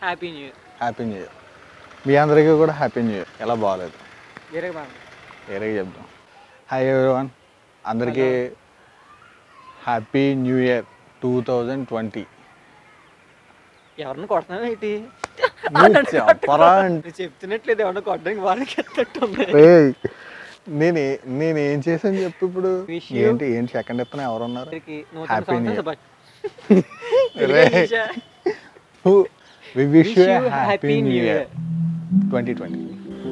Happy new year happy new year మీ అందరికీ కూడా హ్యాపీ న్యూ ఇయర్ ఎలా బాగాలేదు వేరే బాగా వేరే చెప్దాం హాయ్ ఎవరివన్ అందరికీ happy new year two thousand twenty ఎవరిని కొడుతున్నావు ఏంటి చెప్పరా అంటే నువ్వు చెప్తున్నట్లేదు ఎవరిని కొట్టడానికి వాళ్ళకి ఎత్తట్టుంది ఏయ్, నేనే నేను ఏం చేశాను చెప్పు ఇప్పుడు Wish you- ఏంటి ఏంటి సెకండ్ ఎత్తున ఎవరు ఉన్నారు అందరికి నూతన Happy New సంవత్సరం Year. శుభ- రే. Telugu we wish you Wish you happy happy new new year year. Twenty twenty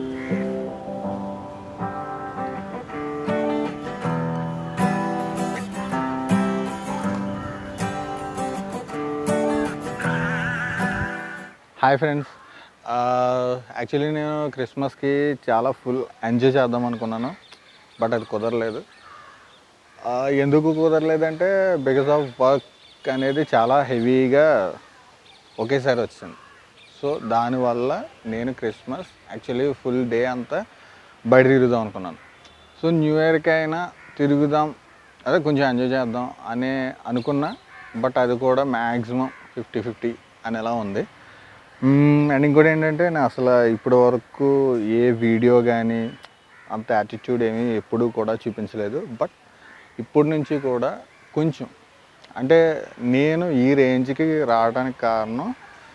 hi friends actually నేను క్రిస్మస్కి చాలా ఫుల్ ఎంజాయ్ చేద్దాం అనుకున్నాను బట్ అది కుదరలేదు ఆ, ఎందుకు కుదరలేదంటే బికాస్ ఆఫ్ వర్క్ అనేది చాలా హెవీగా ఒకేసారి వచ్చింది సో దానివల్ల నేను క్రిస్మస్ యాక్చువల్లీ ఫుల్ డే అంతా బయట తిరుగుదాం అనుకున్నాను సో న్యూ ఇయర్కి అయినా తిరుగుదాం అదే కొంచెం ఎంజాయ్ చేద్దాం అనే అనుకున్నా బట్ అది కూడా మ్యాక్సిమం ఫిఫ్టీ ఫిఫ్టీ అనేలా ఉంది అండ్ ఇంకోటి ఏంటంటే నేను అసలు ఇప్పటి వరకు ఏ వీడియో కానీ అంత యాటిట్యూడ్ ఏమీ ఎప్పుడూ కూడా చూపించలేదు బట్ ఇప్పటి నుంచి కూడా కొంచెం అంటే నేను ఈ రేంజ్కి రావడానికి కారణం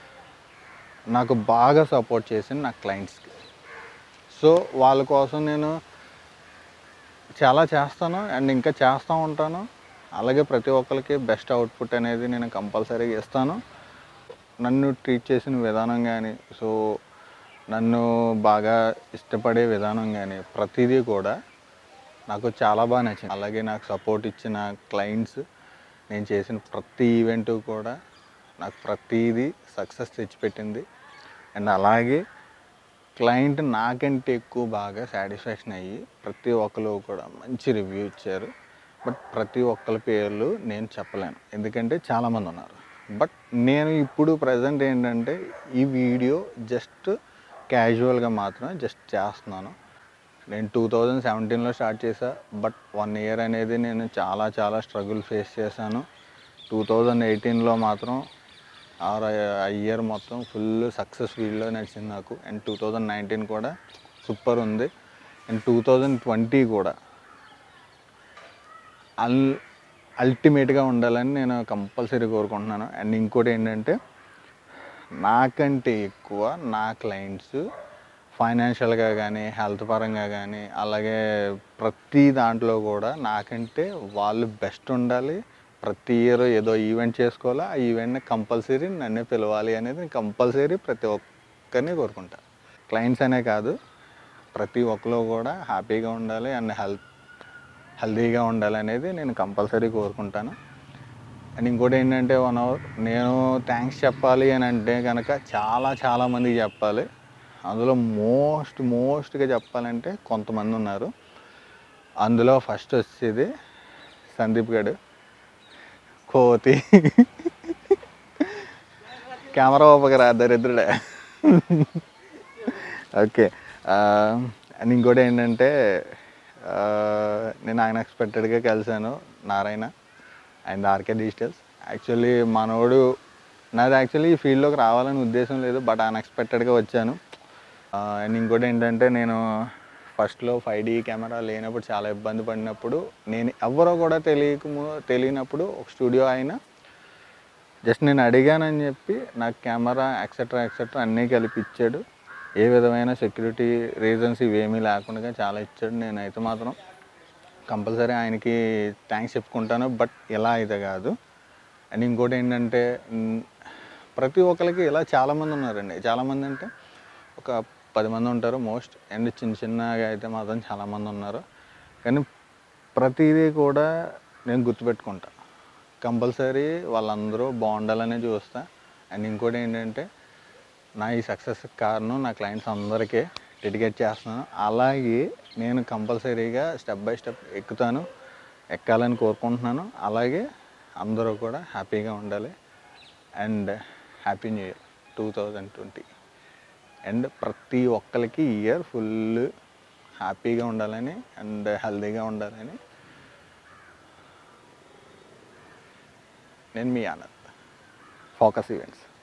నాకు బాగా సపోర్ట్ చేసింది నా క్లయింట్స్కి సో వాళ్ళ కోసం నేను చాలా చేస్తాను అండ్ ఇంకా చేస్తూ ఉంటాను అలాగే ప్రతి ఒక్కరికి బెస్ట్ అవుట్పుట్ అనేది నేను కంపల్సరీగా ఇస్తాను నన్ను ట్రీట్ చేసిన విధానం కానీ సో నన్ను బాగా ఇష్టపడే విధానం కానీ ప్రతిదీ కూడా నాకు చాలా బాగా నచ్చింది అలాగే నాకు సపోర్ట్ ఇచ్చిన క్లయింట్స్ నేను చేసిన ప్రతి ఈవెంట్ కూడా నాకు ప్రతిదీ సక్సెస్ తెచ్చిపెట్టింది అండ్ అలాగే క్లయింట్ నాకంటే ఎక్కువ బాగా సాటిస్ఫాక్షన్ అయ్యి ప్రతి ఒక్కరు కూడా మంచి రివ్యూ ఇచ్చారు బట్ ప్రతి ఒక్కరి పేర్లు నేను చెప్పలేను ఎందుకంటే చాలామంది ఉన్నారు బట్ నేను ఇప్పుడు ప్రజెంట్ ఏంటంటే ఈ వీడియో జస్ట్ క్యాజువల్గా మాత్రమే జస్ట్ చేస్తున్నాను నేను టూ థౌజండ్ సెవెంటీన్లో స్టార్ట్ చేశా బట్ వన్ ఇయర్ అనేది నేను చాలా చాలా స్ట్రగుల్ ఫేస్ చేశాను టూ థౌజండ్ ఎయిటీన్లో మాత్రం ఆర్ ఆ ఇయర్ మొత్తం ఫుల్ సక్సెస్ ఫీల్డ్లో నడిచింది నాకు అండ్ టూ థౌజండ్ నైన్టీన్ కూడా సూపర్ ఉంది అండ్ టూ థౌజండ్ ట్వంటీ కూడా అల్ అల్టిమేట్గా ఉండాలని నేను కంపల్సరీ కోరుకుంటున్నాను అండ్ ఇంకోటి ఏంటంటే నాకంటే ఎక్కువ నా క్లయింట్స్ ఫైనాన్షియల్గా కానీ హెల్త్ పరంగా కానీ అలాగే ప్రతి దాంట్లో కూడా నాకంటే వాళ్ళు బెస్ట్ ఉండాలి ప్రతి ఇయర్ ఏదో ఈవెంట్ చేసుకోవాలా ఆ ఈవెంట్ని కంపల్సరీ నన్నే పిలవాలి అనేది కంపల్సరీ ప్రతి ఒక్కరిని కోరుకుంటా క్లయింట్స్ అనే కాదు ప్రతి ఒక్కరు కూడా హ్యాపీగా ఉండాలి అండ్ హెల్త్ హెల్తీగా ఉండాలి అనేది నేను కంపల్సరీ కోరుకుంటాను అండ్ ఇంకోటి ఏంటంటే వన్ అవర్ నేను థ్యాంక్స్ చెప్పాలి అని అంటే కనుక చాలా చాలా మందికి చెప్పాలి అందులో మోస్ట్ మోస్ట్గా చెప్పాలంటే కొంతమంది ఉన్నారు అందులో ఫస్ట్ వచ్చేది సందీప్ గడు కోతి కెమెరా ఓపకరా దరిద్రుడే ఓకే అండ్ ఇంకోటి ఏంటంటే ఆ, నేను ఆయన ఎక్స్పెక్టెడ్గా కలిశాను Narayana and RK digitals actually మనోడు నాది యాక్చువల్లీ ఈ ఫీల్డ్లోకి రావాలని ఉద్దేశం లేదు బట్ అన్ఎక్స్పెక్టెడ్గా వచ్చాను అండ్ ఇంకోటి ఏంటంటే నేను ఫస్ట్లో ఫైవ్ డీ కెమెరా లేనప్పుడు చాలా ఇబ్బంది పడినప్పుడు నేను ఎవరో కూడా తెలియక తెలియనప్పుడు ఒక స్టూడియో అయినా జస్ట్ నేను అడిగానని చెప్పి నాకు కెమెరా ఎక్సెట్రా ఎక్సెట్రా అన్నీ కలిపి ఇచ్చాడు ఏ విధమైన సెక్యూరిటీ రీజన్స్ ఇవేమీ లేకుండా చాలా ఇచ్చాడు నేనైతే మాత్రం కంపల్సరీ ఆయనకి థ్యాంక్స్ చెప్పుకుంటాను బట్ ఇలా అయితే కాదు అండ్ ఇంకోటి ఏంటంటే మ్, ప్రతి ఒక్కరికి ఇలా చాలామంది ఉన్నారండి చాలామంది అంటే ఒక పది మంది ఉంటారు మోస్ట్ అండ్ చిన్న చిన్నగా అయితే మాత్రం చాలామంది ఉన్నారు కానీ ప్రతిదీ కూడా నేను గుర్తుపెట్టుకుంటా కంపల్సరీ వాళ్ళందరూ బాగుండాలనే చూస్తా అండ్ ఇంకోటి ఏంటంటే నా ఈ సక్సెస్ కారణం నా క్లయింట్స్ అందరికీ డెడికేట్ చేస్తున్నాను అలాగే నేను కంపల్సరీగా స్టెప్ బై స్టెప్ ఎక్కుతాను ఎక్కాలని కోరుకుంటున్నాను అలాగే అందరూ కూడా హ్యాపీగా ఉండాలి and happy new year two thousand twenty and ప్రతి ఒక్కరికి ఇయర్ ఫుల్ హ్యాపీగా ఉండాలని అండ్ హెల్తీగా ఉండాలని నేను మీ ఆనంద్ ఫోకస్ ఈవెంట్స్